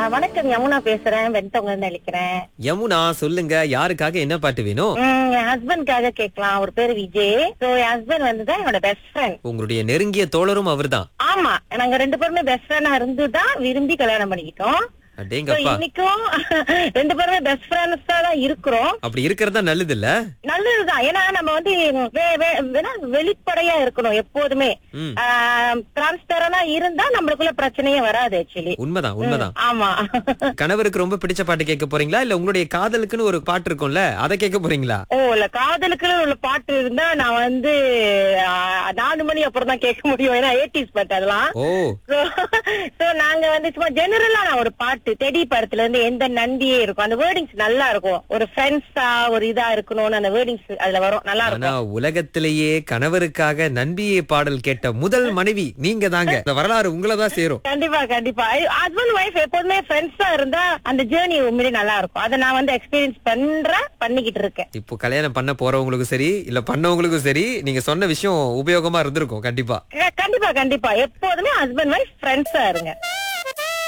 வணக்கம் யமுனா பேசுறேன் வெண்தவங்க நினைக்கிறேன் யமுனா சொல்லுங்க யாருக்காக என்ன பாட்டு வேணும் உம், என் ஹஸ்பண்ட்காக கேட்கலாம் அவர் பேரு விஜய் சோ என் ஹஸ்பண்ட் வந்துதான் என்னோட பெஸ்ட் ஃப்ரெண்ட் உங்களுடைய நெருங்கிய தோழரும் அவர்தான் ஆமா நாங்க ரெண்டு பேருமே பெஸ்ட் ஃப்ரெண்டா இருந்துதான் விரும்பி கல்யாணம் பண்ணிக்கிட்டோம் So, அடேங்கப்பா இன்னைக்கும் ரெண்டு பேருமே பெஸ்ட் ஃப்ரெண்ட்ஸா தான் இருக்கிறோம் அப்படி இருக்கிறதா நல்லது இல்ல நல்லதுதான் ஏன்னா நம்ம வந்து வே- வே- வேணா வெளிப்படையா இருக்கணும் எப்போதுமே ம். டிரான்ஸ்பரண்டா இருந்தா நம்மளுக்குள்ள பிரச்சனையே வராது ஆக்சுவலி உண்மைதான் உண்மைதான் ஆமா கணவருக்கு ரொம்ப பிடிச்ச பாட்டு கேட்க போறீங்களா இல்ல உங்களுடைய காதலுக்குன்னு ஒரு பாட்டு இருக்கும்ல அதை கேட்க போறீங்களா ஓ இல்ல காதலுக்கு உள்ள பாட்டு இருந்தா நான் வந்து ஆ, நாலு மணி அப்புறம் தான் கேட்க முடியும் ஏன்னா ஏடிஸ் பாட்டு அதெல்லாம் ஓ சோ நாங்க வந்து சும்மா ஜெனரலா நான் ஒரு பாட்டு தெடி படத்துல இருந்து எந்த நந்தியே இருக்கும் அந்த வேர்டிங்ஸ் நல்லா இருக்கும் ஒரு ஃப்ரெண்ட்ஸா ஒரு இதா இருக்கணும்னு அந்த வேர்டிங்ஸ் அதுல வரும் நல்லா இருக்கும் ஆனா உலகத்திலேயே கணவருக்காக நண்பியே பாடல் கேட்ட முதல் மனைவி நீங்க தாங்க இந்த வரலாறு உங்களை தான் சேரும் கண்டிப்பா கண்டிப்பா ஹஸ்பண்ட் ஒய்ஃப் எப்போதுமே ஃப்ரெண்ட்ஸா இருந்தா அந்த ஜேர்னி உண்மையிலே நல்லா இருக்கும் அதை நான் வந்து எக்ஸ்பீரியன்ஸ் பண்றேன் பண்ணிக்கிட்டு இருக்கேன் இப்போ கல்யாணம் பண்ண போறவங்களுக்கும் சரி இல்ல பண்ணவங்களுக்கும் சரி நீங்க சொன்ன விஷயம் உபயோகமா இருந்திருக்கும் கண்டிப்பா க- கண்டிப்பா கண்டிப்பா எப்போதுமே ஹஸ்பண்ட் ஒய்ஃப் ஃப்ரெண்ட்ஸா இருங்க